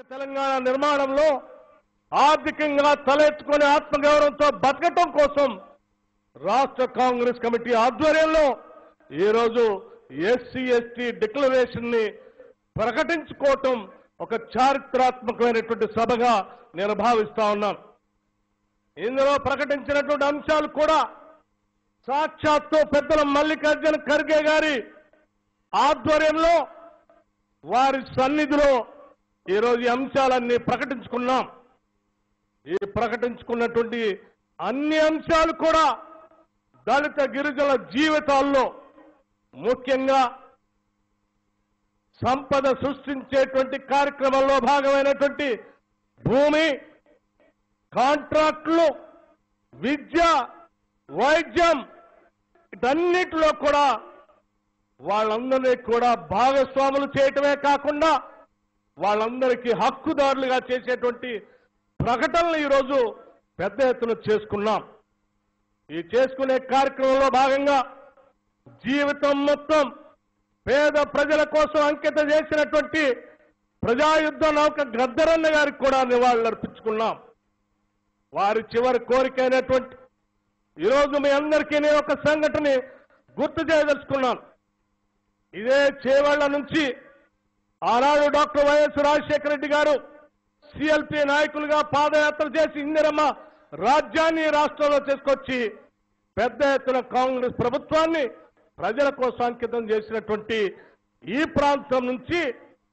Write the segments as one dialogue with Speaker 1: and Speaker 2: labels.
Speaker 1: తెలంగాణ నిర్మాణంలో ఆర్థికంగా తలెత్తుకునే ఆత్మగౌరవంతో బతకటం కోసం రాష్ట్ర కాంగ్రెస్ కమిటీ ఆధ్వర్యంలో ఈరోజు ఎస్సీ ఎస్టీ డిక్లరేషన్ ని ప్రకటించుకోవటం ఒక చారిత్రాత్మకమైనటువంటి సభగా నేను భావిస్తా ఉన్నాను ఇందులో ప్రకటించినటువంటి అంశాలు కూడా సాక్షాత్తు పెద్దల మల్లికార్జున ఖర్గే గారి ఆధ్వర్యంలో వారి సన్నిధిలో ఈరోజు ఈ అంశాలన్నీ ప్రకటించుకున్నాం ఈ ప్రకటించుకున్నటువంటి అన్ని అంశాలు కూడా దళిత గిరిజనుల జీవితాల్లో ముఖ్యంగా సంపద సృష్టించేటువంటి కార్యక్రమంలో భాగమైనటువంటి భూమి కాంట్రాక్టులు విద్య వైద్యం వీటన్నిటిలో కూడా వాళ్ళందరినీ కూడా భాగస్వాములు చేయటమే కాకుండా వాళ్ళందరికీ హక్కుదారులుగా చేసేటువంటి ప్రకటనలు ఈరోజు పెద్ద ఎత్తున చేసుకున్నాం ఈ చేసుకునే కార్యక్రమంలో భాగంగా జీవితం మొత్తం పేద ప్రజల కోసం అంకితం చేసినటువంటి ప్రజాయుద్ధ నౌక గద్దరన్న గారికి కూడా నివాళులర్పించుకున్నాం వారి చివరి కోరిక అయినటువంటి ఈరోజు మీ అందరికీ నేను ఒక సంఘటన గుర్తు చేయదలుచుకున్నాను ఇదే చేవళ్ల నుంచి ఆనాడు డాక్టర్ వైఎస్ రాజశేఖర రెడ్డి గారు సిఎల్పి నాయకులుగా పాదయాత్ర చేసి ఇందిరమ్మ రాజ్యాన్ని ఈ రాష్ట్రంలో తీసుకొచ్చి పెద్ద ఎత్తున కాంగ్రెస్ ప్రభుత్వాన్ని ప్రజల కోసం అంకితం చేసినటువంటి ఈ ప్రాంతం నుంచి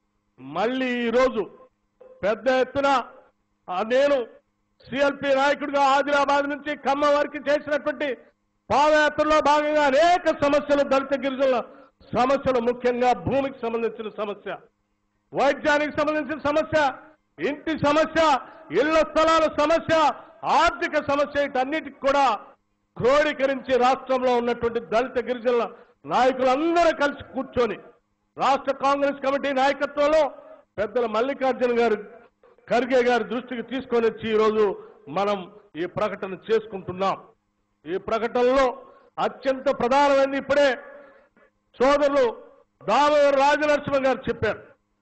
Speaker 1: మళ్ళీ ఈరోజు పెద్ద ఎత్తున ఆ నేను సిఎల్పి నాయకుడిగా ఆదిలాబాద్ నుంచి ఖమ్మం వరకు చేసినటువంటి పాదయాత్రలో భాగంగా అనేక సమస్యలు దళిత గిరిజనుల సమస్యలు ముఖ్యంగా భూమికి సంబంధించిన సమస్య వైద్యానికి సంబంధించిన సమస్య ఇంటి సమస్య ఇళ్ల స్థలాల సమస్య ఆర్థిక సమస్య వీటన్నిటికి కూడా క్రోడీకరించి రాష్ట్రంలో ఉన్నటువంటి దళిత గిరిజనుల నాయకులందరూ కలిసి కూర్చొని రాష్ట్ర కాంగ్రెస్ కమిటీ నాయకత్వంలో పెద్దల మల్లికార్జున గారు ఖర్గే గారి దృష్టికి తీసుకొని వచ్చి ఈరోజు మనం ఈ ప్రకటన చేసుకుంటున్నాం ఈ ప్రకటనలో అత్యంత ప్రధానమైనది ఇప్పుడే సోదరులు దామోదర రాజనరసింహ గారు చెప్పారు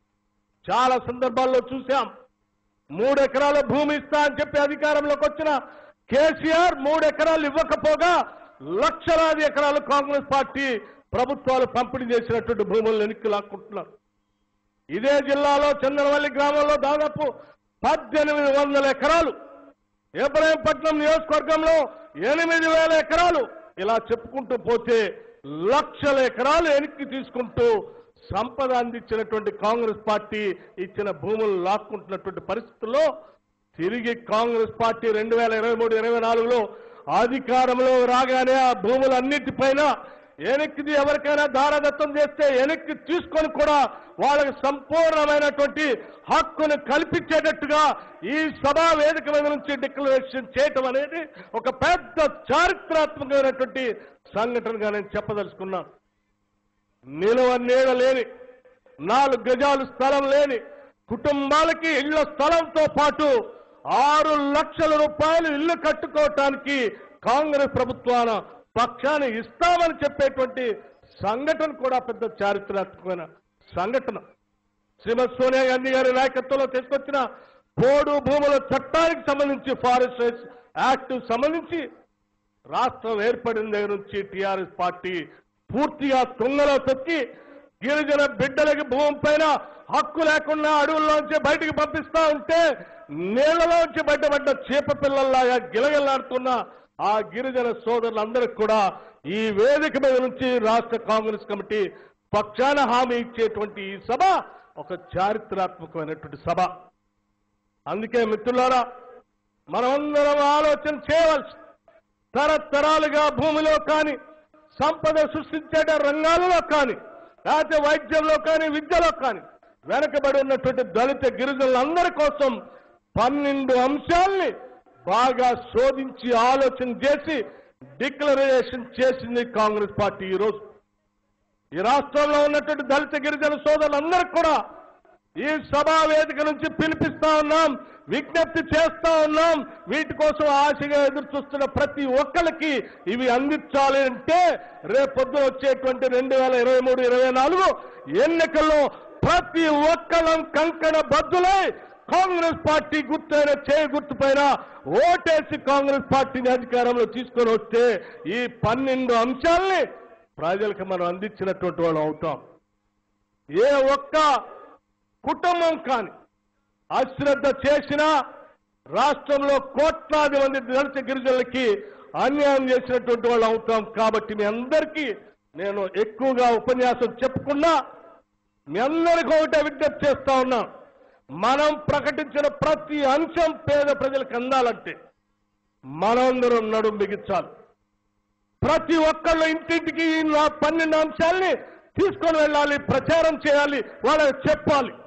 Speaker 1: చాలా సందర్భాల్లో చూశాం మూడు ఎకరాల భూమి ఇస్తా అని చెప్పి అధికారంలోకి వచ్చిన కేసీఆర్ మూడు ఎకరాలు ఇవ్వకపోగా లక్షలాది ఎకరాలు కాంగ్రెస్ పార్టీ ప్రభుత్వాలు పంపిణీ చేసినటువంటి భూములను వెనక్కి లాక్కుంటున్నారు ఇదే జిల్లాలో చంద్రవల్లి గ్రామంలో దాదాపు పద్దెనిమిది వందల ఎకరాలు ఇబ్రాహీంపట్నం నియోజకవర్గంలో ఎనిమిది వేల ఎకరాలు ఇలా చెప్పుకుంటూ పోతే లక్షల ఎకరాలు వెనక్కి తీసుకుంటూ సంపద అందించినటువంటి కాంగ్రెస్ పార్టీ ఇచ్చిన భూములు లాక్కుంటున్నటువంటి పరిస్థితుల్లో తిరిగి కాంగ్రెస్ పార్టీ రెండు వేల ఇరవై మూడు ఇరవై నాలుగులో అధికారంలో రాగానే ఆ భూములన్నిటిపైన వెనక్కిది ఎవరికైనా దారదత్తం చేస్తే వెనక్కి తీసుకొని కూడా వాళ్ళకి సంపూర్ణమైనటువంటి హక్కును కల్పించేటట్టుగా ఈ సభా వేదిక మీద నుంచి డిక్లరేషన్ చేయటం అనేది ఒక పెద్ద చారిత్రాత్మకమైనటువంటి సంఘటనగా నేను చెప్పదలుచుకున్నాను నిలవ నీడ లేని నాలుగు గజాలు స్థలం లేని కుటుంబాలకి ఇళ్ల స్థలంతో పాటు ఆరు లక్షల రూపాయలు ఇల్లు కట్టుకోవటానికి కాంగ్రెస్ ప్రభుత్వాన పక్షాన్ని ఇస్తామని చెప్పేటువంటి సంఘటన కూడా పెద్ద చారిత్రాత్మకమైన సంఘటన శ్రీమతి సోనియా గాంధీ గారి నాయకత్వంలో తీసుకొచ్చిన పోడు భూముల చట్టానికి సంబంధించి ఫారెస్ట్ రైట్స్ యాక్ట్ సంబంధించి రాష్ట్రం ఏర్పడిన దగ్గర నుంచి టీఆర్ఎస్ పార్టీ పూర్తిగా తుంగలో తొక్కి గిరిజన బిడ్డలకి భూమి పైన హక్కు లేకుండా అడవుల్లోంచి బయటికి పంపిస్తా ఉంటే నీళ్లలోంచి బయటపడ్డ చేప పిల్లల్లాగా గిలగిల్లాడుతున్న ఆ గిరిజన సోదరులందరికీ కూడా ఈ వేదిక మీద నుంచి రాష్ట్ర కాంగ్రెస్ కమిటీ పక్షాన హామీ ఇచ్చేటువంటి ఈ సభ ఒక చారిత్రాత్మకమైనటువంటి సభ అందుకే మిత్రులారా మనమందరం ఆలోచన చేయవలసి తరతరాలుగా భూమిలో కానీ సంపద సృష్టించే రంగాలలో కానీ లేకపోతే వైద్యంలో కానీ విద్యలో కానీ వెనకబడి ఉన్నటువంటి దళిత గిరిజనులందరి కోసం పన్నెండు అంశాల్ని బాగా శోధించి ఆలోచన చేసి డిక్లరేషన్ చేసింది కాంగ్రెస్ పార్టీ ఈరోజు ఈ రాష్ట్రంలో ఉన్నటువంటి దళిత గిరిజన సోదరులందరికీ కూడా ఈ సభా వేదిక నుంచి పిలిపిస్తా ఉన్నాం విజ్ఞప్తి చేస్తా ఉన్నాం వీటి కోసం ఆశగా ఎదురు చూస్తున్న ప్రతి ఒక్కరికి ఇవి అందించాలి అంటే రేపొద్దున వచ్చేటువంటి రెండు వేల ఇరవై మూడు ఇరవై నాలుగు ఎన్నికల్లో ప్రతి ఒక్కళ్ళం కంకణ బద్దులై కాంగ్రెస్ పార్టీ గుర్తైన చేయ గుర్తు పైన ఓటేసి కాంగ్రెస్ పార్టీని అధికారంలో తీసుకొని వస్తే ఈ పన్నెండు అంశాల్ని ప్రజలకు మనం అందించినటువంటి వాళ్ళు అవుతాం ఏ ఒక్క కుటుంబం కాని అశ్రద్ధ చేసినా రాష్ట్రంలో కోట్లాది మంది దళిత గిరిజనులకి అన్యాయం చేసినటువంటి వాళ్ళు అవుతాం కాబట్టి మీ అందరికీ నేను ఎక్కువగా ఉపన్యాసం చెప్పకుండా మీ అందరికీ ఒకటే విజ్ఞప్తి చేస్తా ఉన్నా మనం ప్రకటించిన ప్రతి అంశం పేద ప్రజలకు అందాలంటే మనందరం నడుం బిగించాలి ప్రతి ఒక్కళ్ళు ఇంటింటికి ఈ నా పన్నెండు అంశాల్ని తీసుకొని వెళ్ళాలి ప్రచారం చేయాలి వాళ్ళకి చెప్పాలి